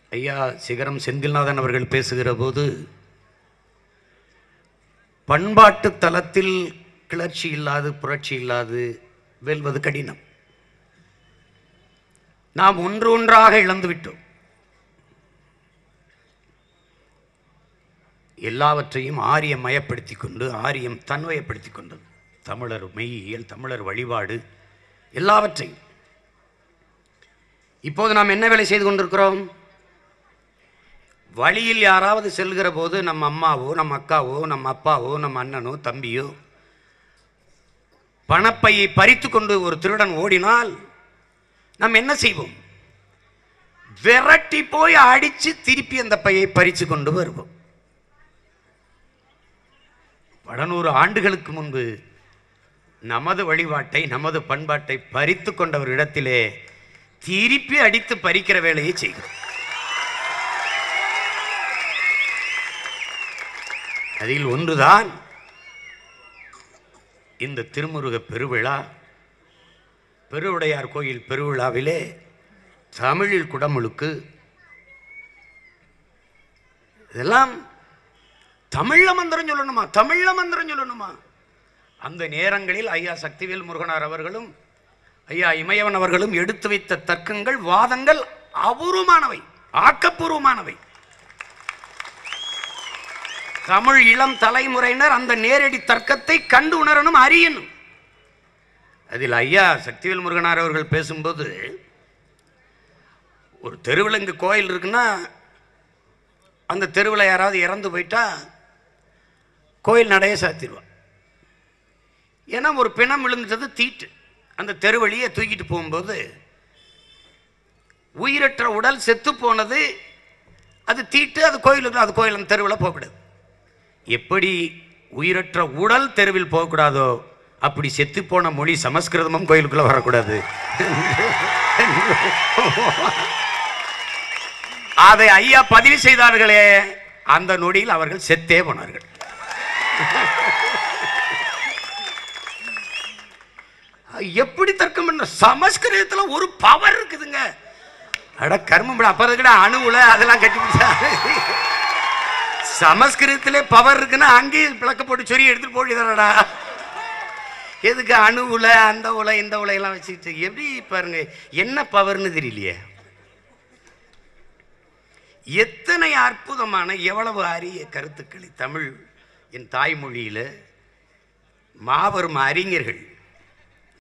ஐயா சிகரம் செந்தில்நாதன் அவர்கள் பேசுகிற போது பண்பாட்டு தளத்தில் கிளர்ச்சி இல்லாது புரட்சி இல்லாது வெல்வது கடினம் நாம் ஒன்று ஒன்றாக இழந்து விட்டோம் எல்லாவற்றையும் ஆரியம் மயப்படுத்தி கொண்டு ஆரியம் தன்வயப்படுத்தி கொண்டது தமிழர் மெய்யியல் தமிழர் வழிபாடு எல்லாவற்றையும் இப்போது நாம் என்ன வேலை செய்து கொண்டிருக்கிறோம் வழியில் யாராவது செல்கிற போது நம்ம அம்மாவோ நம்ம அக்காவோ நம்ம அப்பாவோ நம்ம அண்ணனோ தம்பியோ பணப்பையை பறித்து கொண்டு ஒரு திருடன் ஓடினால் நாம் என்ன செய்வோம் விரட்டி போய் அடிச்சு திருப்பி அந்த பையை பறித்து கொண்டு வருவோம் பல நூறு ஆண்டுகளுக்கு முன்பு நமது வழிபாட்டை நமது பண்பாட்டை பறித்து கொண்டவர் இடத்திலே திருப்பி அடித்து பறிக்கிற வேலையை செய்கிறோம் அதில் ஒன்றுதான் இந்த திருமுருக பெருவிழா பெருவுடையார் கோயில் பெருவிழாவிலே தமிழில் குடமுழுக்கு இதெல்லாம் தமிழ்ல மந்திரம் சொல்லணுமா தமிழ்ல மந்திரம் சொல்லணுமா அந்த நேரங்களில் ஐயா சக்திவேல் முருகனார் அவர்களும் ஐயா இமயவன் அவர்களும் எடுத்து வைத்த தர்க்கங்கள் வாதங்கள் அபூர்வமானவை ஆக்கப்பூர்வமானவை தமிழ் இளம் தலைமுறையினர் அந்த நேரடி தர்க்கத்தை கண்டு உணரணும் அறியணும் அதில் ஐயா சக்திவேல் முருகனார் அவர்கள் பேசும்போது ஒரு தெருவில் இங்கே கோயில் இருக்குன்னா அந்த தெருவில் யாராவது இறந்து போயிட்டா கோயில் நடைய சாத்திடுவான் ஏன்னா ஒரு பிணம் விழுந்தது தீட்டு அந்த தெருவழியை தூக்கிட்டு போகும்போது உயிரற்ற உடல் செத்து போனது அது தீட்டு அது கோயிலுக்கு அது கோயில் அந்த தெருவில் போகக்கூடாது எப்படி உயிரற்ற உடல் தெருவில் போகக்கூடாதோ அப்படி செத்து போன மொழி சமஸ்கிருதமும் கோயிலுக்குள்ள வரக்கூடாது அதை ஐயா பதிவு செய்தார்களே அந்த நொடியில் அவர்கள் செத்தே போனார்கள் எப்படி தர்க்கம் பண்ண சமஸ்கிருதத்துல ஒரு பவர் இருக்குதுங்க அட கர்மம் அப்புறம் கூட அணுவுல அதெல்லாம் கட்டி சமஸ்கிருதத்திலே பவர் இருக்குன்னா அங்கேயும் விளக்க போட்டு சொல்லி எடுத்துட்டு போடுறடா எதுக்கு அணு உலை அந்த உலை இந்த உலையெல்லாம் வச்சுக்கிட்டு எப்படி பாருங்க என்ன பவர்னு தெரியலையே எத்தனை அற்புதமான எவ்வளவு அரிய கருத்துக்களை தமிழ் என் தாய்மொழியில் மாபெரும் அறிஞர்கள்